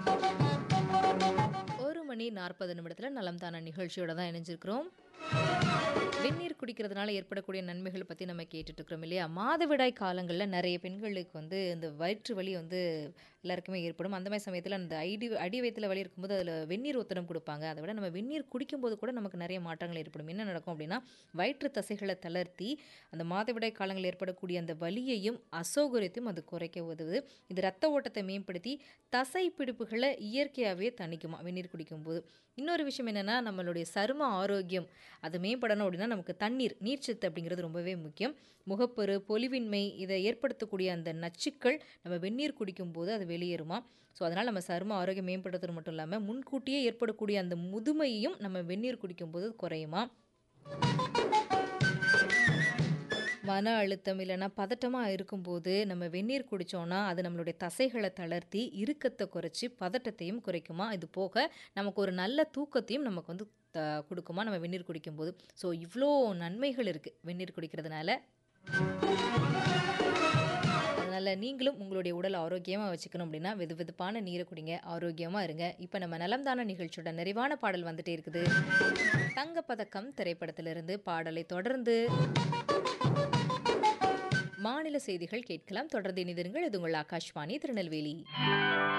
ஒரு மணி நாற்பது நிமிடத்தில் நலம் தான நிகழ்ச்சியோட தான் இணைஞ்சிருக்கிறோம் வெந்நீர் குடிக்கிறதுனால ஏற்படக்கூடிய நன்மைகள் பற்றி நம்ம கேட்டுட்டு இருக்கிறோம் இல்லையா மாதவிடாய் காலங்களில் நிறைய பெண்களுக்கு வந்து இந்த வயிற்று வலி வந்து எல்லாருக்குமே ஏற்படும் அந்த மாதிரி சமயத்தில் அந்த அடி அடி வயிற்றுல வலி இருக்கும்போது அதில் வெந்நீர் ஒத்தடம் கொடுப்பாங்க அதை விட நம்ம வெந்நீர் குடிக்கும்போது கூட நமக்கு நிறைய மாற்றங்கள் ஏற்படும் என்ன நடக்கும் அப்படின்னா வயிற்று தசைகளை தளர்த்தி அந்த மாதவிடாய் காலங்களில் ஏற்படக்கூடிய அந்த வலியையும் அசௌகரியத்தையும் அது குறைக்க உதவுது இது ரத்த ஓட்டத்தை மேம்படுத்தி தசை பிடிப்புகளை இயற்கையாகவே தணிக்குமா வெந்நீர் குடிக்கும்போது இன்னொரு விஷயம் என்னென்னா நம்மளுடைய சரும ஆரோக்கியம் அது மேம்படணும் அப்படின்னா நமக்கு தண்ணீர் நீர்ச்சத்து அப்படிங்கிறது ரொம்பவே முக்கியம் முகப்பரு பொலிவின்மை இதை ஏற்படுத்தக்கூடிய அந்த நச்சுக்கள் நம்ம வெந்நீர் குடிக்கும்போது அது வெளியேறுமா ஸோ அதனால் நம்ம சரும ஆரோக்கியம் மேம்படுத்துறது மட்டும் இல்லாமல் முன்கூட்டியே ஏற்படக்கூடிய அந்த முதுமையையும் நம்ம வெந்நீர் குடிக்கும்போது குறையுமா மன அழுத்தம் இல்லைன்னா பதட்டமாக இருக்கும்போது நம்ம வெந்நீர் குடித்தோன்னா அது நம்மளுடைய தசைகளை தளர்த்தி இறுக்கத்தை குறைச்சி பதட்டத்தையும் குறைக்குமா இது போக நமக்கு ஒரு நல்ல தூக்கத்தையும் நமக்கு வந்து த கொடுக்குமா நம்ம வெந்நீர் குடிக்கும்போது ஸோ இவ்வளோ நன்மைகள் இருக்குது வெந்நீர் குடிக்கிறதுனால அதனால் நீங்களும் உங்களுடைய உடல் ஆரோக்கியமாக வச்சுக்கணும் அப்படின்னா வெது வெதுப்பான நீரை குடிங்க ஆரோக்கியமாக இருங்க இப்போ நம்ம நலம்தான நிகழ்ச்சியோட நிறைவான பாடல் வந்துட்டே இருக்குது தங்கப்பதக்கம் திரைப்படத்திலிருந்து பாடலை தொடர்ந்து மாநில செய்திகள் கேட்கலாம் தொடர்ந்து இணைந்திருங்கள் இது உங்கள் ஆகாஷ்வாணி திருநெல்வேலி